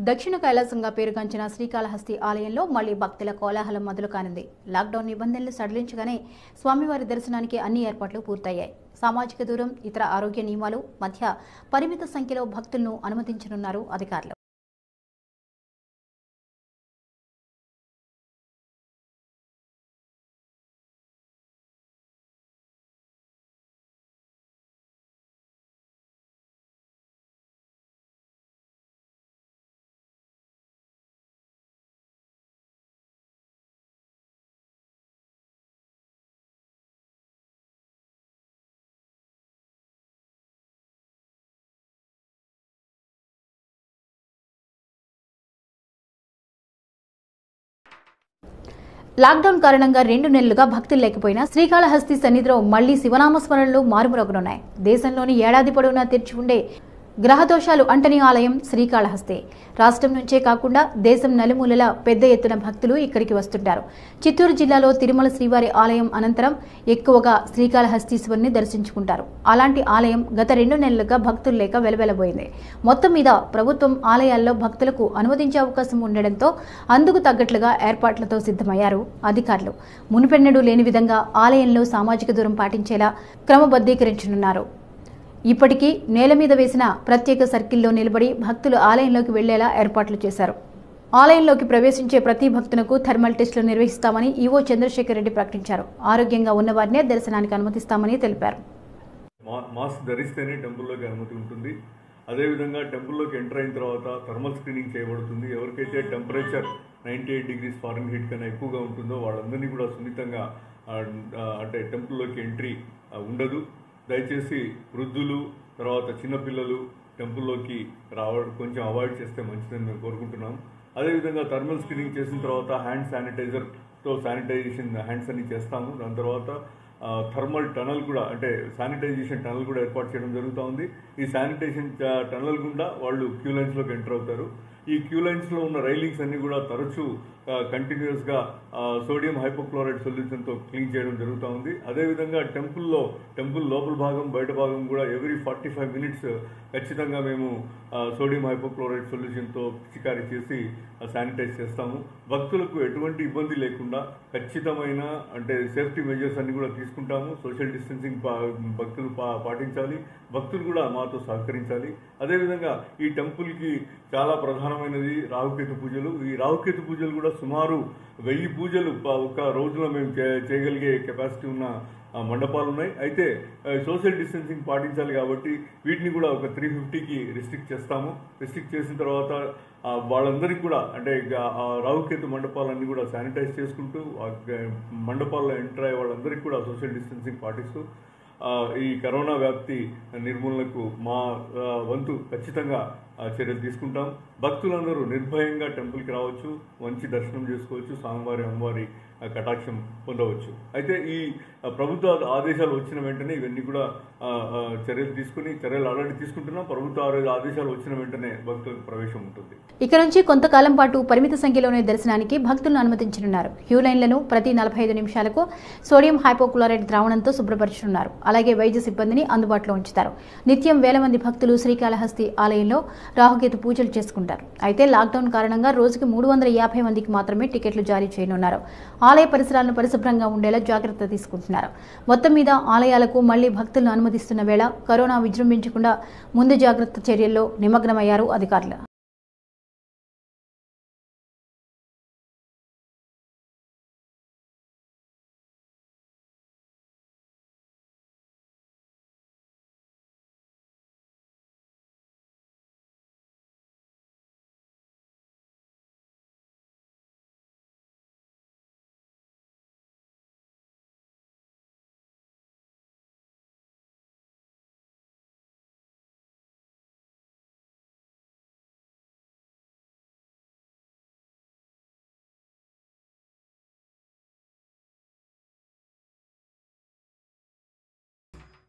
దక్షిణ కైలాసంగా పేరుగాంచిన శ్రీకాళహస్తి ఆలయంలో మళ్లీ భక్తుల కోలాహలం మొదలు కానుంది లాక్డౌన్ నిబంధనలు సడలించగానే స్వామివారి దర్శనానికి అన్ని ఏర్పాట్లు పూర్తయ్యాయి సామాజిక దూరం ఇతర ఆరోగ్య నియమాలు మధ్య పరిమిత సంఖ్యలో భక్తులను అనుమతించనున్నారు అధికారులు లాక్డౌన్ కారణంగా రెండు నెలలుగా భక్తులు లేకపోయినా శ్రీకాళహస్తి సన్నిధిలో మళ్లీ శివనామస్మరణలు మారుమరుగునున్నాయి దేశంలోని ఏడాది పొడవునా తెరిచి ఉండే గ్రహదోషాలు అంటని ఆలయం శ్రీకాళహస్తి రాష్ట్రం నుంచే కాకుండా దేశం నలుమూలల పెద్ద ఎత్తున భక్తులు ఇక్కడికి వస్తుంటారు చిత్తూరు జిల్లాలో తిరుమల శ్రీవారి ఆలయం అనంతరం ఎక్కువగా శ్రీకాళహస్తీశ్వరుని దర్శించుకుంటారు అలాంటి ఆలయం గత రెండు నెలలుగా భక్తులు లేక వెలవెలబోయింది మొత్తం మీద ప్రభుత్వం ఆలయాల్లో భక్తులకు అనుమతించే అవకాశం ఉండడంతో అందుకు తగ్గట్లుగా ఏర్పాట్లతో సిద్ధమయ్యారు అధికారులు మునుపెన్నడూ లేని విధంగా ఆలయంలో సామాజిక దూరం పాటించేలా క్రమబద్ధీకరించనున్నారు ఇప్పటికీ నేల మీద వేసిన ప్రత్యేక సర్కిల్లో నిలబడి భక్తులు ఆలయంలోకి వెళ్లేలా ఏర్పాట్లు చేశారు ఆలయంలోకి ప్రవేశించే ప్రతి భక్తునకు థర్మల్ టెస్టులు నిర్వహిస్తామని ఈవో చంద్రశేఖర్ రెడ్డి ప్రకటించారు ఆరోగ్యంగా ఉన్నవారినే దర్శనానికి అనుమతిస్తామని తెలిపారు మా మాస్క్ ధరిస్తేనే టెంపుల్లోకి అనుమతి ఉంటుంది అదేవిధంగా టెంపుల్లోకి ఎంటర్ అయిన తర్వాత థర్మల్ స్క్రీనింగ్ చేయబడుతుంది ఎవరికైతే temperature ninety eight degrees Fahrenheit కన్నా ఎక్కువగా ఉంటుందో వాళ్ళందరినీ కూడా సున్నితంగా ఆ, ఆ, అంటే టెంపుల్లోకి ఎంట్రీ ఆ, ఉండదు దయచేసి వృద్ధులు తర్వాత చిన్నపిల్లలు టెంపుల్లోకి రావడం కొంచెం అవాయిడ్ చేస్తే మంచిదని మేము కోరుకుంటున్నాం అదేవిధంగా థర్మల్ స్క్రీనింగ్ చేసిన తర్వాత హ్యాండ్ శానిటైజర్తో శానిటైజేషన్ హ్యాండ్స్ అన్ని చేస్తాము దాని తర్వాత ఆ, థర్మల్ టనల్ కూడా అంటే శానిటైజేషన్ టనల్ కూడా ఏర్పాటు చేయడం జరుగుతూ ఉంది ఈ శానిటైజేషన్ ట- టనల్ గుండా వాళ్ళు క్యూ లైన్స్లోకి ఎంటర్ అవుతారు ఈ క్యూ లైన్స్లో ఉన్న రైలింగ్స్ అన్ని కూడా తరచూ కంటిన్యూస్గా సోడియం హైపోక్లోరైడ్ సొల్యూషన్తో క్లీన్ చేయడం జరుగుతూ ఉంది అదేవిధంగా టెంపుల్లో టెంపుల్ లోపల భాగం బయట భాగం కూడా ఎవ్రీ ఫార్టీ ఫైవ్ మినిట్స్ ఖచ్చితంగా మేము సోడియం హైపోక్లోరైడ్ సొల్యూషన్తో పిచికారీ చేసి శానిటైజ్ చేస్తాము భక్తులకు ఎటువంటి ఇబ్బంది లేకుండా ఖచ్చితమైన అంటే సేఫ్టీ మెజర్స్ అన్ని కూడా తీసుకుంటాము సోషల్ డిస్టెన్సింగ్ పా- భక్తులు పా- పాటించాలి భక్తులు కూడా మాతో సహకరించాలి అదేవిధంగా ఈ టెంపుల్కి చాలా ప్రధానమైనది రాహుకేతు పూజలు ఈ రాహుకేతు పూజలు కూడా సుమారు వెయ్యి పూజలు ప- ఒక రోజులో మేము చే- చేయగలిగే కెపాసిటీ ఉన్న ఆ, మండపాలు ఉన్నాయి అయితే ఆ, సోషల్ డిస్టెన్సింగ్ పాటించాలి కాబట్టి వీటిని కూడా ఒక త్రీ ఫిఫ్టీకి రిస్ట్రిక్ట్ చేస్తాము రిస్ట్రిక్ట్ చేసిన తర్వాత ఆ, వాళ్ళందరికీ కూడా అంటే ఇక ఆ రావుకేతు మండపాలన్నీ కూడా శానిటైజ్ చేసుకుంటూ ఆ గ- మండపాల్లో ఎంటర్ అయ్యే వాళ్ళందరికీ కూడా సోషల్ డిస్టెన్సింగ్ పాటిస్తూ ఆ, ఈ కరోనా వ్యాప్తి నిర్మూలనకు మా ఆ, వంతు ఖచ్చితంగా ఆ, చర్యలు తీసుకుంటాం భక్తులందరూ నిర్భయంగా టెంపుల్కి రావచ్చు మంచి దర్శనం చేసుకోవచ్చు స్వామివారి అమ్మవారి ఆ, కటాక్షం పొందవచ్చు అయితే ఈ ఆ, ప్రభుత్వ ఆదేశాలు వచ్చిన వెంటనే ఇవన్నీ కూడా ఆ, ఆ, చర్యలు తీసుకుని చర్యలు ఆల్రెడీ తీసుకుంటున్నాం ప్రభుత్వ ఆదే- ఆదేశాలు వచ్చిన వెంటనే భక్తులకు ప్రవేశం ఉంటుంది ఇక నుంచి కొంతకాలం పాటు పరిమిత సంఖ్యలోనే దర్శనానికి భక్తులను అనుమతించనున్నారు క్యూ లైన్లను ప్రతి నలభై ఐదు నిమిషాలకు సోడియం హైపోక్లోరైడ్ ద్రావణంతో శుభ్రపరచనున్నారు అలాగే వైద్య సిబ్బందిని అందుబాటులో ఉంచుతారు నిత్యం వేల మంది భక్తులు శ్రీకాళహస్తి ఆలయంలో రాహుకేతు పూజలు చేసుకుంటారు అయితే లాక్డౌన్ కారణంగా రోజుకి మూడు వందల యాభై మందికి మాత్రమే టికెట్లు జారీ చేయనున్నారు ఆలయ పరిసరాలను పరిశుభ్రంగా ఉండేలా జాగ్రత్త తీసుకుంటున్నారు మొత్తం మీద ఆలయాలకు మళ్లీ భక్తులను అనుమతిస్తున్న వేళ కరోనా విజృంభించకుండా ముందు జాగ్రత్త చర్యల్లో నిమగ్నమయ్యారు అధికారులు